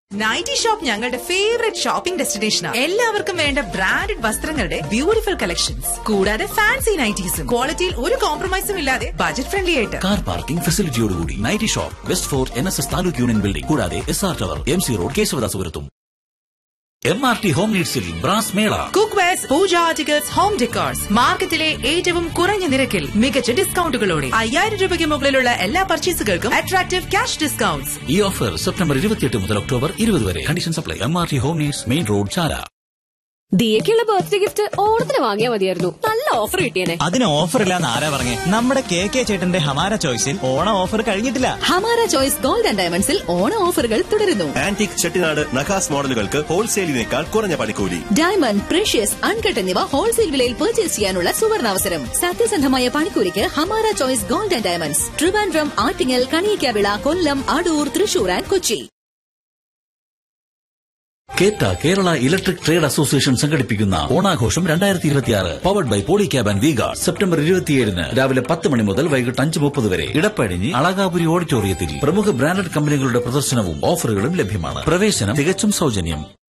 nightie shop ഞങ്ങളുടെ favourite shopping ഡെസ്റ്റിനേഷനാണ് എല്ലാവർക്കും വേണ്ട ബ്രാൻഡഡ് വസ്ത്രങ്ങളുടെ ബ്യൂട്ടിഫുൾ കളക്ഷൻസ് കൂടാതെ ഫാൻസി നൈറ്റീസും ക്വാളിറ്റിയിൽ ഒരു കോംപ്രമൈസും ഇല്ലാതെ ബജറ്റ് ഫ്രണ്ട്ലി ആയിട്ട് കാർ പാർക്കിംഗ് ഫെസിലിറ്റിയോടുകൂടി nighty shop West Fort N S S taluk union building കൂടാതെ S R tower M C road കേശവദാസപുരത്തും എം ആർ ടി ഹോം നീഡ്സിൽ brass mela cookwares pooja articles home decors മാർക്കറ്റിലെ ഏറ്റവും കുറഞ്ഞ നിരക്കിൽ മികച്ച ഡിസ്കൗണ്ടുകളോടെ അയ്യായിരം രൂപയ്ക്ക് മുകളിലുള്ള എല്ലാ പർച്ചേസുകൾക്കും അട്രാക്റ്റീവ് ക്യാഷ് ഡിസ്കൗണ്ട്സ് ഈ ഓഫർ സെപ്റ്റംബർ ഇരുപത്തിയെട്ട് മുതൽ ഒക്ടോബർ ഇരുപത് വരെ conditions apply M R T home needs main road Chala ദിയക്കുള്ള ബർത്ത്ഡേ ഗിഫ്റ്റ് ഓണത്തിന് വാങ്ങിയാൽ മതിയായിരുന്നു നല്ല ഓഫർ കിട്ടിയേനെ അതിന് ഓഫർ ഇല്ലാന്ന് ആരാ പറഞ്ഞേ നമ്മുടെ കെ കെ ചേട്ടന്റെ ഹമാര ചോയ്സിൽ ഓണം ഓഫർ കഴിഞ്ഞിട്ടില്ല ഹമാര ചോയ്സ് ഗോൾഡ് ആൻഡ് ഡയമണ്ട്സിൽ ഓണ ഓഫറുകൾ തുടരുന്നു ആന്റിക് ചെട്ടിനാട് നഖാസ് മോഡലുകൾക്ക് ഹോൾസെയിലിനേക്കാൾ കുറഞ്ഞ പണിക്കൂലി ഡയമണ്ട് പ്രഷ്യസ് അൺകട്ട് എന്നിവ ഹോൾസെയിൽ വിലയിൽ പർച്ചേസ് ചെയ്യാനുള്ള സുവർണാവസരം സത്യസന്ധമായ പണിക്കൂലിക്ക് Hamara choice gold and diamonds Trivandrum Attingal Kaniyikkavila Kollam Adoor Thrissur and Kochi KETA Kerala electric trade association സംഘടിപ്പിക്കുന്ന ഓണാഘോഷം രണ്ടായിരത്തി ഇരുപത്തിയാറ് powered by Polycab and V Guard September ഇരുപത്തിയേഴിന് രാവിലെ പത്ത് മണി മുതൽ വൈകിട്ട് അഞ്ച് മുപ്പത് വരെ ഇടപ്പഴിഞ്ഞ് അളകാപുരി ഓഡിറ്റോറിയത്തിൽ പ്രമുഖ ബ്രാൻഡഡ് കമ്പനികളുടെ പ്രദർശനവും ഓഫറുകളും ലഭ്യമാണ് പ്രവേശനം തികച്ചും സൗജന്യം